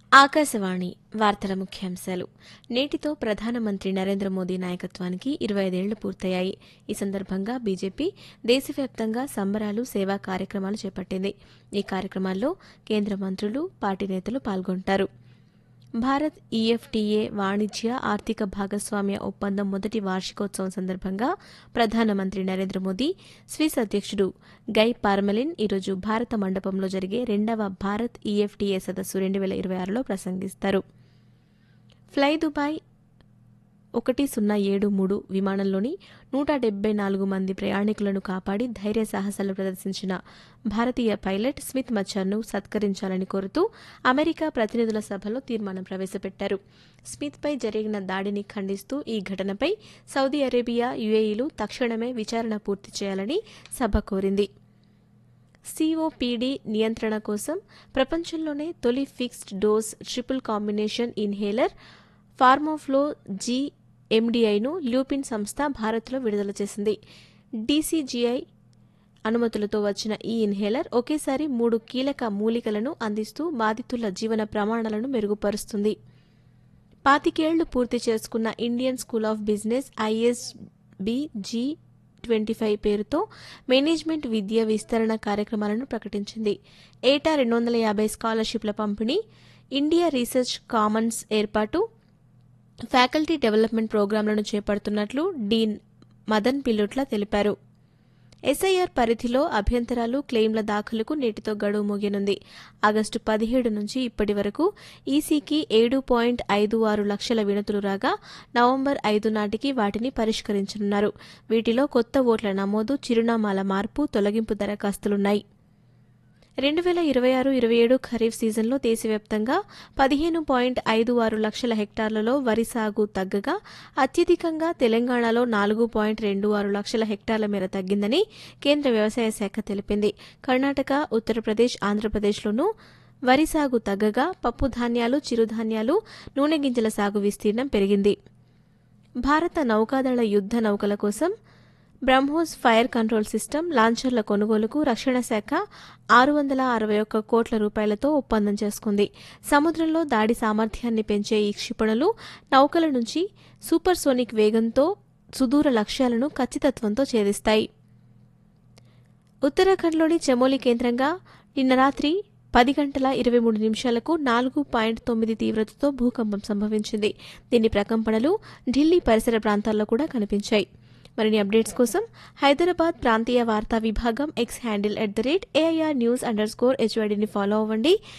ఆకాశవాణి వార్తల ముఖ్యాంశాలు నేటితో ప్రధానమంత్రి నరేంద్ర మోదీ నాయకత్వానికి ఇరవై ఐదేళ్లు పూర్తయ్యాయి ఈ సందర్భంగా బీజేపీ దేశవ్యాప్తంగా సంబరాలు సేవా కార్యక్రమాలు చేపట్టింది ఈ కార్యక్రమాల్లో కేంద్ర మంత్రులు పార్టీ నేతలు పాల్గొంటారు భారత్ ఈఎఫ్టీఏ వాణిజ్య ఆర్థిక భాగస్వామ్య ఒప్పందం మొదటి వార్షికోత్సవం సందర్భంగా ప్రధానమంత్రి నరేంద్ర మోదీ స్విస్ అధ్యక్షుడు గై పార్మెలిన్ ఈరోజు భారత మండపంలో జరిగే రెండవ భారత్ ఈఎఫ్టీఏ సదస్సు రెండు వేల ఇరవై ఆరులో ప్రసంగిస్తారు ఫ్లై దుబాయ్ ఒకటి సున్నా ఏడు మూడు విమానంలోని నూట డెబ్బై నాలుగు మంది ప్రయాణికులను కాపాడి ధైర్య సాహసాలు ప్రదర్శించిన భారతీయ పైలట్ స్మిత్ మచ్చర్ను సత్కరించాలని కోరుతూ అమెరికా ప్రతినిధుల సభలో తీర్మానం ప్రవేశపెట్టారు స్మిత్పై జరిగిన దాడిని ఖండిస్తూ ఈ ఘటనపై సౌదీ అరేబియా యుఏఈలు తక్షణమే విచారణ పూర్తి చేయాలని సభ కోరింది సిఓపిడి నియంత్రణ కోసం ప్రపంచంలోనే తొలి fixed dose triple combination inhaler Formoflo G ఎండీఐను ల్యూపిన్ సంస్థ భారత్లో విడుదల చేసింది డీసీజీఐ అనుమతులతో వచ్చిన ఈ ఇన్హేలర్ ఒకేసారి మూడు కీలక మూలికలను అందిస్తూ బాధితుల జీవన ప్రమాణాలను మెరుగుపరుస్తుంది పాతికేళ్లు పూర్తి చేసుకున్న Indian school of business ISB G twenty five పేరుతో మేనేజ్మెంట్ విద్య విస్తరణ కార్యక్రమాలను ప్రకటించింది ఏటా రెండు వందల యాభై స్కాలర్షిప్ల పంపిణీ ఇండియా రీసెర్చ్ కామన్స్ ఏర్పాటు ఫ్యాకల్టీ డెవలప్మెంట్ ప్రోగ్రాంలను చేపడుతున్నట్లు డీన్ మదన్ పిల్లుట్ల తెలిపారు ఎస్ఐఆర్ పరిధిలో అభ్యంతరాలు క్లెయిమ్ల దాఖలుకు నేటితో గడువు ముగియనుంది ఆగస్టు పదిహేడు నుంచి ఇప్పటి వరకు ఈసీకి ఏడు పాయింట్ ఐదు ఆరు లక్షల వినతులు రాగా నవంబర్ ఐదు నాటికి వాటిని పరిష్కరించనున్నారు వీటిలో కొత్త ఓట్ల నమోదు చిరునామాల మార్పు తొలగింపు దరఖాస్తులున్నాయి రెండు వేల ఇరవై ఆరు ఇరవై ఏడు ఖరీఫ్ సీజన్లో దేశవ్యాప్తంగా పదిహేను పాయింట్ ఐదు ఆరు లక్షల హెక్టార్లలో వరి సాగు తగ్గగా అత్యధికంగా తెలంగాణలో నాలుగు పాయింట్ రెండు ఆరు లక్షల హెక్టార్ల మేర తగ్గిందని కేంద్ర వ్యవసాయ శాఖ తెలిపింది కర్ణాటక ఉత్తరప్రదేశ్ ఆంధ్రప్రదేశ్లోనూ వరి సాగు తగ్గగా పప్పు ధాన్యాలు చిరుధాన్యాలు నూనె గింజల సాగు విస్తీర్ణం పెరిగింది భారత నౌకాదళ యుద్ద నౌకల కోసం బ్రహ్మోస్ ఫైర్ కంట్రోల్ సిస్టమ్ లాంచర్ల కొనుగోలుకు రక్షణ శాఖ ఆరు వందల అరవై ఒక్క కోట్ల రూపాయలతో ఒప్పందం చేసుకుంది సముద్రంలో దాడి సామర్థ్యాన్ని పెంచే ఈ క్షిపణులు నౌకల నుంచి సూపర్సోనిక్ వేగంతో సుదూర లక్ష్యాలను ఖచ్చితత్వంతో ఛేదిస్తాయి ఉత్తరాఖండ్లోని చమోలి కేంద్రంగా నిన్న రాత్రి పది గంటల ఇరవై మూడు నిమిషాలకు నాలుగు పాయింట్ తొమ్మిది తీవ్రతతో భూకంపం సంభవించింది దీని ప్రకంపనలు ఢిల్లీ పరిసర ప్రాంతాల్లో కూడా కనిపించాయి మరిన్ని అప్డేట్స్ కోసం హైదరాబాద్ ప్రాంతీయ వార్తా విభాగం X handle at the rate AIR news underscore హెచ్వైడీని ఫాలో అవ్వండి